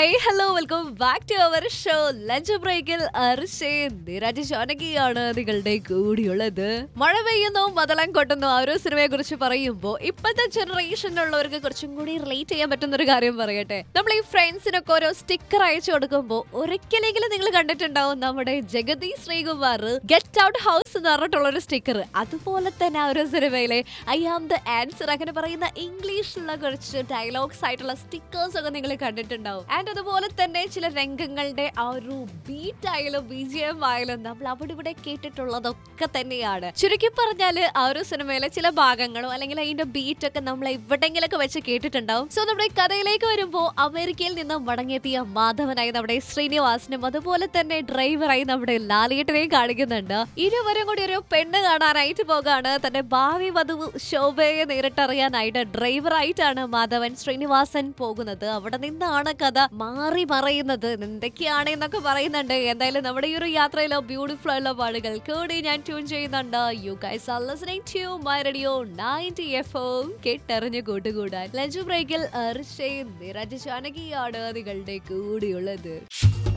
hey hello welcome back to our show lunch ബ്രേക്കിൽ അർഷേ നിരാജ് ജാനകിയാണ് നിങ്ങളുടെ കൂടിയുള്ളത് മഴ പെയ്യുന്നു മതളം കൊട്ടുന്നു ആ ഒരു സിനിമയെ കുറിച്ച് പറയുമ്പോൾ ഇപ്പോഴത്തെ ജനറേഷനിലുള്ളവർക്ക് കുറച്ചും കൂടി റിലേറ്റ് ചെയ്യാൻ പറ്റുന്ന ഒരു കാര്യം പറയട്ടെ നമ്മൾ ഈ ഫ്രണ്ട്സിനൊക്കെ ഓരോ സ്റ്റിക്കർ അയച്ചു കൊടുക്കുമ്പോൾ ഒരിക്കലെങ്കിലും നിങ്ങൾ കണ്ടിട്ടുണ്ടാവും നമ്മുടെ Jagathy Sreekumar get out house എന്ന് പറഞ്ഞിട്ടുള്ള ഒരു സ്റ്റിക്കർ അതുപോലെ തന്നെ ആ ഒരു സിനിമയിലെ ഐ ആം ദ ആൻസർ അങ്ങനെ പറയുന്ന ഇംഗ്ലീഷിലുള്ള കുറച്ച് ഡയലോഗ്സ് ആയിട്ടുള്ള സ്റ്റിക്കേഴ്സ് ഒക്കെ നിങ്ങൾ കണ്ടിട്ടുണ്ടാവും ആൻഡ് അതുപോലെ തന്നെ ചില രംഗങ്ങളുടെ ആ ഒരു ബീറ്റ് ആയാലും ബി ജി എം ആയാലും നമ്മൾ അവിടെ ഇവിടെ കേട്ടിട്ടുള്ളതൊക്കെ തന്നെയാണ് ചുരുക്കി പറഞ്ഞാല് ആ ഒരു സിനിമയിലെ ചില ഭാഗങ്ങളോ അല്ലെങ്കിൽ അതിന്റെ ബീറ്റ് ഒക്കെ നമ്മൾ എവിടെങ്കിലൊക്കെ വെച്ച് കേട്ടിട്ടുണ്ടാവും സോ നമ്മുടെ ഈ കഥയിലേക്ക് വരുമ്പോൾ അമേരിക്കയിൽ നിന്ന് മടങ്ങിയെത്തിയ മാധവനായി നമ്മുടെ ശ്രീനിവാസനും അതുപോലെ തന്നെ ഡ്രൈവറായി നമ്മുടെ ലാലേട്ടനെയും കാണിക്കുന്നുണ്ട് ഇരുവരും കൂടി ഒരു പെണ്ണ് കാണാനായിട്ട് പോകാണ് തന്റെ ഭാവി വധു ശോഭയെ നേരിട്ടറിയാനായിട്ട് ഡ്രൈവറായിട്ടാണ് മാധവൻ ശ്രീനിവാസൻ പോകുന്നത് അവിടെ നിന്നാണ് കഥ മാറി മറയുന്നത് എന്തൊക്കെയാണ് എന്നൊക്കെ പറയുന്നുണ്ട് എന്തായാലും നമ്മുടെ ഈ ഒരു യാത്രയിലോ ബ്യൂട്ടിഫുൾ ആയുള്ള പാടുകൾ കൂടി ഞാൻ ട്യൂൺ ചെയ്യുന്നുണ്ട് you guys are listening to my radio 90 FM കേട്ടറിഞ്ഞു കൂട്ടുകൂടാൻ ലഞ്ച് ബ്രേക്കിൽ അർഷയും നിരജ് ജാനകിയാണ് നിങ്ങളുടെ കൂടെയുള്ളത്